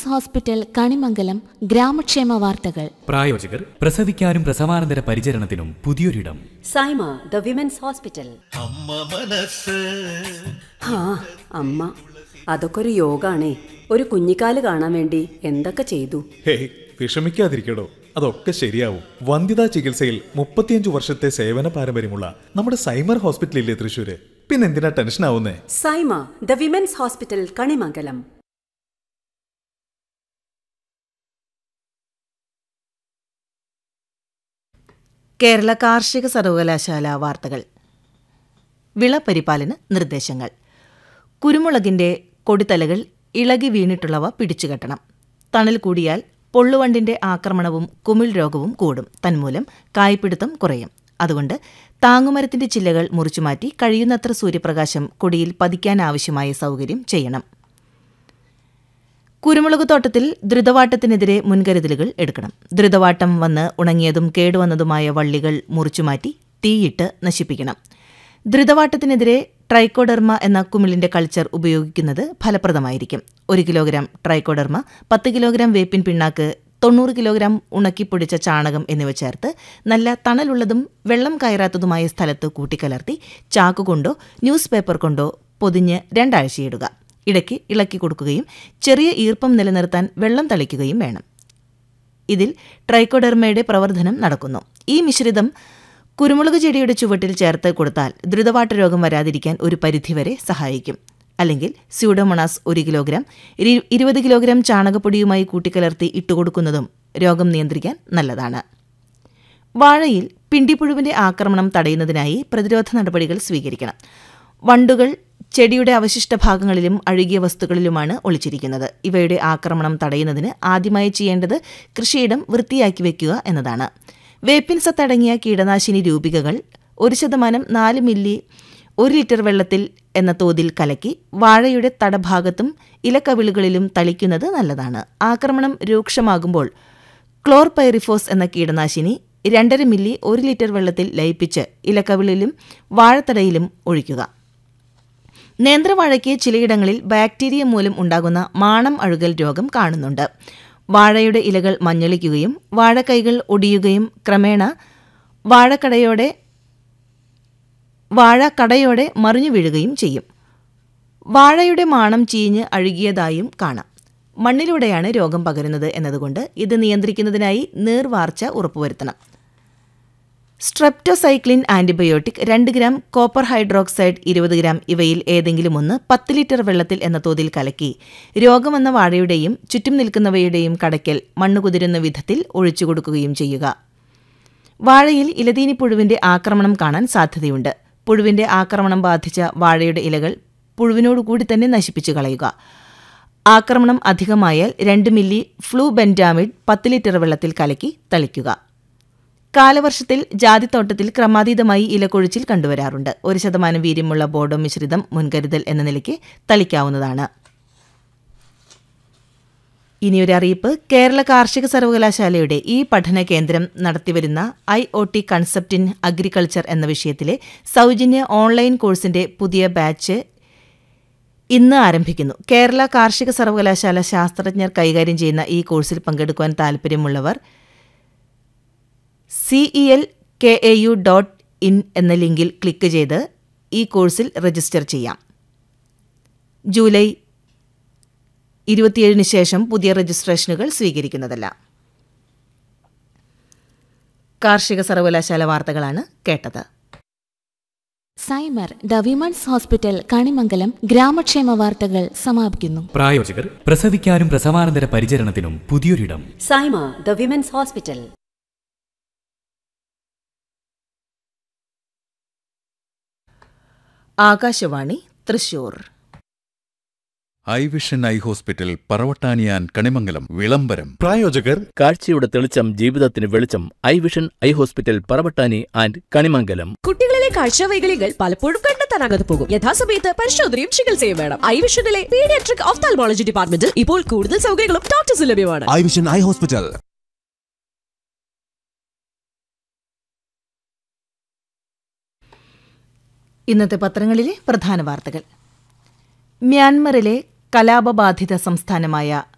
hospital Kanimangalam ഗ്രാമക്ഷേമ വാർത്തകൾ പ്രായോജകർ പ്രസവിക്കാനും പ്രസവാനന്തര പരിചരണത്തിനും പുതിയൊരിടം സൈമ ദ വിമൻസ് ഹോസ്പിറ്റൽ അമ്മ മനസ്സ് ആ അമ്മ അതൊക്കെ ഒരു യോഗാണേ ഒരു കുഞ്ഞിക്കാല് കാണാൻ വേണ്ടി എന്തൊക്കെ ചെയ്തു ഹേയ് വിഷമിക്കാതിരിക്കടോ അതൊക്കെ ശരിയാവും വന്ധ്യതാ ചികിത്സയിൽ മുപ്പത്തിയഞ്ചു വർഷത്തെ സേവന പാരമ്പര്യമുള്ള നമ്മുടെ സൈമർ ഹോസ്പിറ്റലില്ലേ തൃശ്ശൂര് പിന്നെന്തിനാ ടെൻഷൻ ആവുന്നേ Saima the women's hospital Kanimangalam Kerala കാർഷിക സർവകലാശാല വാർത്തകൾ വിളപരിപാലന നിർദ്ദേശങ്ങൾ കുരുമുളകിന്റെ കൊടിത്തലകൾ ഇളകി വീണിട്ടുള്ളവ പിടിച്ചുകെട്ടണം തണൽ കൂടിയാൽ പൊള്ളുവണ്ടിന്റെ ആക്രമണവും കുമിൾ രോഗവും കൂടും തന്മൂലം കായ്പിടുത്തം കുറയും അതുകൊണ്ട് താങ്ങുമരത്തിന്റെ ചില്ലകൾ മുറിച്ചുമാറ്റി കഴിയുന്നത്ര സൂര്യപ്രകാശം കൊടിയിൽ പതിക്കാനാവശ്യമായ സൗകര്യം ചെയ്യണം കുരുമുളക് തോട്ടത്തിൽ ദ്രുതവാട്ടത്തിനെതിരെ മുൻകരുതലുകൾ എടുക്കണം ദ്രുതവാട്ടം വന്ന് ഉണങ്ങിയതും കേടുവന്നതുമായ വള്ളികൾ മുറിച്ചുമാറ്റി തീയിട്ട് നശിപ്പിക്കണം ദ്രുതവാട്ടത്തിനെതിരെ ട്രൈക്കോഡെർമ എന്ന കുമിളിന്റെ കൾച്ചർ ഉപയോഗിക്കുന്നത് ഫലപ്രദമായിരിക്കും ഒരു കിലോഗ്രാം ട്രൈക്കോഡെർമ പത്ത് കിലോഗ്രാം വേപ്പിൻ പിണ്ണാക്ക് തൊണ്ണൂറ് കിലോഗ്രാം ഉണക്കിപ്പൊടിച്ച ചാണകം എന്നിവ ചേർത്ത് നല്ല തണലുള്ളതും വെള്ളം കയറാത്തതുമായ സ്ഥലത്ത് കൂട്ടിക്കലർത്തി ചാക്കുകൊണ്ടോ ന്യൂസ് പേപ്പർ കൊണ്ടോ പൊതിഞ്ഞ് രണ്ടാഴ്ചയിടുക ഇടയ്ക്ക് ഇളക്കി കൊടുക്കുകയും ചെറിയ ഈർപ്പം നിലനിർത്താൻ വെള്ളം തളിക്കുകയും വേണം ഇതിൽ ട്രൈക്കോഡെർമയുടെ പ്രവർത്തനം നടക്കുന്നു ഈ മിശ്രിതം കുരുമുളക് ചെടിയുടെ ചുവട്ടിൽ ചേർത്ത് കൊടുത്താൽ ദ്രുതവാട്ട രോഗം വരാതിരിക്കാൻ ഒരു പരിധിവരെ സഹായിക്കും അല്ലെങ്കിൽ സ്യൂഡോമോണാസ് ഒരു കിലോഗ്രാം ഇരു- ഇരുപത് കിലോഗ്രാം ചാണകപ്പൊടിയുമായി കൂട്ടിക്കലർത്തി ഇട്ടുകൊടുക്കുന്നതും രോഗം നിയന്ത്രിക്കാൻ നല്ലതാണ് വാഴയിൽ പിണ്ടിപ്പുഴുവിന്റെ ആക്രമണം തടയുന്നതിനായി പ്രതിരോധ നടപടികൾ സ്വീകരിക്കണം വണ്ടുകൾ ചെടിയുടെ അവശിഷ്ട ഭാഗങ്ങളിലും അഴുകിയ വസ്തുക്കളിലുമാണ് ഒളിച്ചിരിക്കുന്നത് ഇവയുടെ ആക്രമണം തടയുന്നതിന് ആദ്യമായി ചെയ്യേണ്ടത് കൃഷിയിടം വൃത്തിയാക്കി വെക്കുക എന്നതാണ് വേപ്പിൻ സത്തടങ്ങിയ കീടനാശിനി രൂപികകൾ ഒരു ശതമാനം നാല് മില്ലി ഒരു ലിറ്റർ വെള്ളത്തിൽ എന്ന തോതിൽ കലക്കി വാഴയുടെ തടഭാഗത്തും ഇലക്കവിളുകളിലും തളിക്കുന്നത് നല്ലതാണ് ആക്രമണം രൂക്ഷമാകുമ്പോൾ ക്ലോർപൈറിഫോസ് എന്ന കീടനാശിനി രണ്ടര മില്ലി ഒരു ലിറ്റർ വെള്ളത്തിൽ ലയിപ്പിച്ച് ഇലക്കവിളിലും വാഴത്തടയിലും ഒഴിക്കുക നേന്ത്രവാഴയ്ക്ക് ചിലയിടങ്ങളിൽ ബാക്ടീരിയ മൂലം ഉണ്ടാകുന്ന മാണം അഴുകൽ രോഗം കാണുന്നുണ്ട് വാഴയുടെ ഇലകൾ മഞ്ഞളിക്കുകയും വാഴക്കൈകൾ ഒടിയുകയും ക്രമേണ വാഴക്കടയോടെ വാഴ കടയോടെ മറിഞ്ഞു വീഴുകയും ചെയ്യും വാഴയുടെ മാണം ചീഞ്ഞ് അഴുകിയതായും കാണാം മണ്ണിലൂടെയാണ് രോഗം പകരുന്നത് എന്നതുകൊണ്ട് ഇത് നിയന്ത്രിക്കുന്നതിനായി നീർവാർച്ച ഉറപ്പുവരുത്തണം സ്ട്രെപ്റ്റോസൈക്ലിൻ ആന്റിബയോട്ടിക് രണ്ട് ഗ്രാം കോപ്പർ ഹൈഡ്രോക്സൈഡ് ഇരുപത് ഗ്രാം ഇവയിൽ ഏതെങ്കിലും ഒന്ന് പത്ത് ലിറ്റർ വെള്ളത്തിൽ എന്ന തോതിൽ കലക്കി രോഗമെന്ന വാഴയുടെയും ചുറ്റും നിൽക്കുന്നവയുടെയും കടയ്ക്കൽ മണ്ണ് കുതിരുന്ന വിധത്തിൽ ഒഴിച്ചു കൊടുക്കുകയും ചെയ്യുക വാഴയിൽ ഇലതീനി പുഴുവിന്റെ ആക്രമണം കാണാൻ സാധ്യതയുണ്ട് പുഴുവിന്റെ ആക്രമണം ബാധിച്ച വാഴയുടെ ഇലകൾ പുഴുവിനോടുകൂടി തന്നെ നശിപ്പിച്ചു കളയുക ആക്രമണം അധികമായാൽ രണ്ട് മില്ലി ഫ്ലൂ ബെൻഡാമിഡ് പത്ത് ലിറ്റർ വെള്ളത്തിൽ കലക്കി തളിക്കുക കാലവർഷത്തിൽ ജാതിത്തോട്ടത്തിൽ ക്രമാതീതമായി ഇലക്കൊഴിച്ചിൽ കണ്ടുവരാറുണ്ട് ഒരു ശതമാനം വീര്യമുള്ള ബോഡോ മിശ്രിതം മുൻകരുതൽ എന്ന നിലയ്ക്ക് തളിക്കാവുന്നതാണ് ഇനിയൊരു അറിയിപ്പ് കേരള കാർഷിക സർവകലാശാലയുടെ ഈ പഠന കേന്ദ്രം നടത്തിവരുന്ന I O T concept in agriculture എന്ന വിഷയത്തിലെ സൗജന്യ ഓൺലൈൻ കോഴ്സിന്റെ പുതിയ ബാച്ച് ഇന്ന് ആരംഭിക്കുന്നു കേരള കാർഷിക സർവകലാശാല ശാസ്ത്രജ്ഞർ കൈകാര്യം ചെയ്യുന്ന ഈ കോഴ്സിൽ പങ്കെടുക്കുവാൻ താൽപ്പര്യമുള്ളവർ CEL K A U dot in എന്ന ലിങ്കിൽ ക്ലിക്ക് ചെയ്ത് ഈ കോഴ്സിൽ രജിസ്റ്റർ ചെയ്യാം ജൂലൈ ഇരുപത്തിയേഴിന് ശേഷം പുതിയ രജിസ്ട്രേഷനുകൾ സ്വീകരിക്കുന്നതല്ല കാർഷിക സർവകലാശാല വാർത്തകളാണ് കേട്ടത് Saima the women's hospital Kanimangalam ഗ്രാമക്ഷേമ വാർത്തകൾ സമാപിക്കുന്നു പ്രായോജകർ പ്രസവിക്കാനും പ്രസവാനന്തര പരിചരണത്തിനും പുതിയൊരിടം Saima the women's hospital Akashvani Thrissur eye vision eye hospital പറവട്ടാനിയാൻ കണിമംഗലം വിളംബരം പ്രായോജകർ കാഴ്ചയുടെ തെളിച്ചം ജീവിതത്തിന് വെളിച്ചം eye vision eye hospital Paravattani and Kanimangalam കുട്ടികളിലെ കാഴ്ചവൈകല്യങ്ങൾ പലപ്പോഴും കണ്ടെത്താനാകാതെ പോകും യഥാസമയത്ത് പരിശോധനയും ചികിത്സയും വേണം ഐവിഷനിലെ പീഡിയാട്രിക് ഓഫ്താൽമോളജി ഡിപ്പാർട്ട്മെന്റിൽ ഇപ്പോൾ കൂടുതൽ സൗകര്യങ്ങളും ഡോക്ടേഴ്സ് ലഭ്യമാണ് ഐ വിഷൻ ഐ ഹോസ്പിറ്റൽ ഇന്നത്തെ പത്രങ്ങളിലെ പ്രധാന വാർത്തകൾ മ്യാൻമറിലെ കലാപബാധിത സംസ്ഥാനമായ